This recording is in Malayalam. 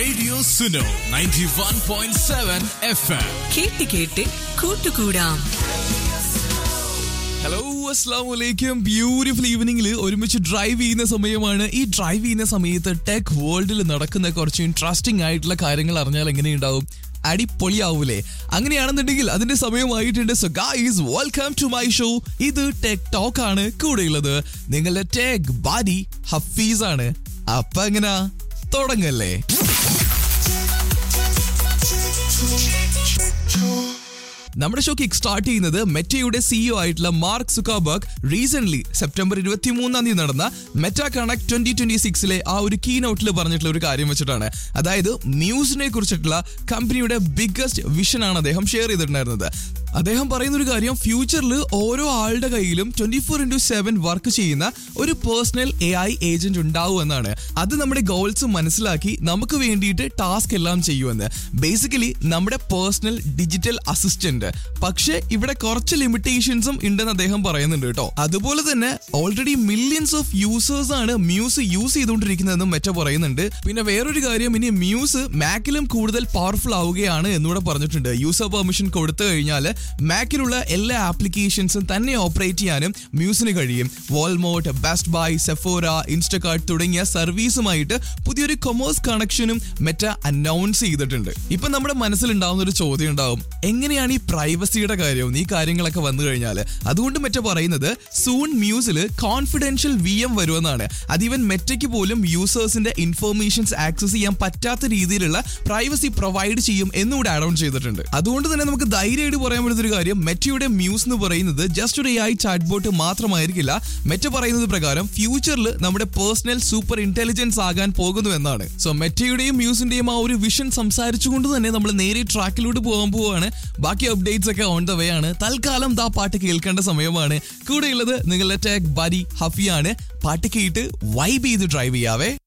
Radio Suno 91.7 FM. കേട്ട് കേട്ട് കൂട്ടുകൂടാം ഹലോ അസ്സാം വലൈക്കും ബ്യൂട്ടിഫുൾ ഈവനിങ്ങിൽ ഒരുമിച്ച് ഡ്രൈവ് ചെയ്യുന്ന സമയമാണ് ഈ ഡ്രൈവ് ചെയ്യുന്ന സമയത്ത് ടെക് വേൾഡിൽ നടക്കുന്ന കുറച്ച് ഇൻട്രസ്റ്റിംഗ് ആയിട്ടുള്ള കാര്യങ്ങൾ അറിഞ്ഞാൽ എങ്ങനെയുണ്ടാവും അടിപൊളിയാവൂലേ അങ്ങനെയാണെന്നുണ്ടെങ്കിൽ അതിന്റെ സമയമായിട്ടുണ്ട് so guys welcome to my show ഇത് ടെക് ടോക്ക് ആണ് കൂടെയുള്ളത് നിങ്ങളുടെ ടെക് ബാഡി ഹഫീസ് ആണ് അപ്പൊ എങ്ങനാ തുടങ്ങല്ലേ നമ്മുടെ ഷോ കിക്ക് സ്റ്റാർട്ട് ചെയ്യുന്നത് മെറ്റയുടെ സിഇഒ ആയിട്ടുള്ള മാർക്ക് സുക്കാബർഗ് റീസെന്റ് സെപ്റ്റംബർ ഇരുപത്തി മൂന്നാം തീയതി നടന്ന മെറ്റ കണക്ട് ട്വന്റി ട്വന്റി സിക്സിലെ ആ ഒരു കീ നോട്ടിൽ പറഞ്ഞിട്ടുള്ള ഒരു കാര്യം വെച്ചിട്ടാണ് അതായത് മ്യൂസിനെ കുറിച്ചിട്ടുള്ള കമ്പനിയുടെ ബിഗ്ഗസ്റ്റ് വിഷൻ ആണ് അദ്ദേഹം ഷെയർ ചെയ്തിട്ടുണ്ടായിരുന്നത് അദ്ദേഹം പറയുന്ന ഒരു കാര്യം ഫ്യൂച്ചറിൽ ഓരോ ആളുടെ കയ്യിലും twenty four into seven work ചെയ്യുന്ന ഒരു പേഴ്സണൽ എ ഐ ഏജന്റ് ഉണ്ടാവും എന്നാണ് അത് നമ്മുടെ ഗോൾസ് മനസ്സിലാക്കി നമുക്ക് വേണ്ടിയിട്ട് ടാസ്ക് എല്ലാം ചെയ്യുമെന്ന് ബേസിക്കലി നമ്മുടെ പേഴ്സണൽ ഡിജിറ്റൽ അസിസ്റ്റന്റ് പക്ഷേ ഇവിടെ കുറച്ച് ലിമിറ്റേഷൻസും ഉണ്ടെന്ന് അദ്ദേഹം പറയുന്നുണ്ട് കേട്ടോ അതുപോലെ തന്നെ ഓൾറെഡി മില്യൺസ് ഓഫ് യൂസേഴ്സ് ആണ് മ്യൂസ് യൂസ് ചെയ്തുകൊണ്ടിരിക്കുന്നതെന്നും മെറ്റ പറയുന്നുണ്ട് പിന്നെ വേറൊരു കാര്യം ഇനി മ്യൂസ് മാക്കിലും കൂടുതൽ പവർഫുൾ ആവുകയാണ് എന്നൂടെ പറഞ്ഞിട്ടുണ്ട് യൂസർ പെർമിഷൻ കൊടുത്തു കഴിഞ്ഞാൽ മാക്കിലുള്ള എല്ലാ ആപ്ലിക്കേഷൻസും തന്നെ ഓപ്പറേറ്റ് ചെയ്യാനും മ്യൂസിന് കഴിയും Walmart best buy Sephora Instacart തുടങ്ങിയ സർവീസുമായിട്ട് പുതിയൊരു കൊമേഴ്സ് കണക്ഷനും മെറ്റ അനൗൺസ് ചെയ്തിട്ടുണ്ട് ഇപ്പൊ നമ്മുടെ മനസ്സിലുണ്ടാവുന്ന ഒരു ചോദ്യം ഉണ്ടാവും എങ്ങനെയാണ് ഈ പ്രൈവസിയുടെ കാര്യവും ഈ കാര്യങ്ങളൊക്കെ വന്നു കഴിഞ്ഞാൽ അതുകൊണ്ട് മെറ്റ പറയുന്നത് സൂൺ മ്യൂസിൽ കോൺഫിഡൻഷ്യൽ വി എം വരുമെന്നാണ് അതിവൻ മെറ്റയ്ക്ക് പോലും യൂസേഴ്സിന്റെ ഇൻഫർമേഷൻസ് ആക്സസ് ചെയ്യാൻ പറ്റാത്ത രീതിയിലുള്ള പ്രൈവസി പ്രൊവൈഡ് ചെയ്യും എന്നുകൂടെ ആഡ് ഓൺ ചെയ്തിട്ടുണ്ട് അതുകൊണ്ട് തന്നെ നമുക്ക് ധൈര്യമായിട്ട് പറയാൻ പറ്റുന്ന ഒരു കാര്യം മെറ്റയുടെ മ്യൂസ് എന്ന് പറയുന്നത് ജസ്റ്റ് ഒരു എ ചാറ്റ് ബോട്ട് മാത്രമായിരിക്കില്ല മെറ്റ പറയുന്നത് പ്രകാരം ഫ്യൂച്ചറിൽ നമ്മുടെ പേഴ്സണൽ സൂപ്പർ ഇന്റലിജൻസ് ആകാൻ പോകുന്നു എന്നാണ് സോ മെറ്റയുടെയും മ്യൂസിന്റെയും ആ ഒരു വിഷൻ സംസാരിച്ചുകൊണ്ട് തന്നെ നമ്മൾ നേരെ ട്രാക്കിലൂടെ പോകാൻ പോവാണ് ബാക്കി അപ്ഡേറ്റ്സ് ഒക്കെ ഓൺ ദ വേ ആണ് തൽക്കാലം ദാ പാട്ട് കേൾക്കേണ്ട സമയമാണ് കൂടെയുള്ളത് നിങ്ങളുടെ ടെക് ബരി ഹഫിയാണ് പാട്ട് കേട്ട് വൈബ് ചെയ്ത് ഡ്രൈവ് ചെയ്യാവേ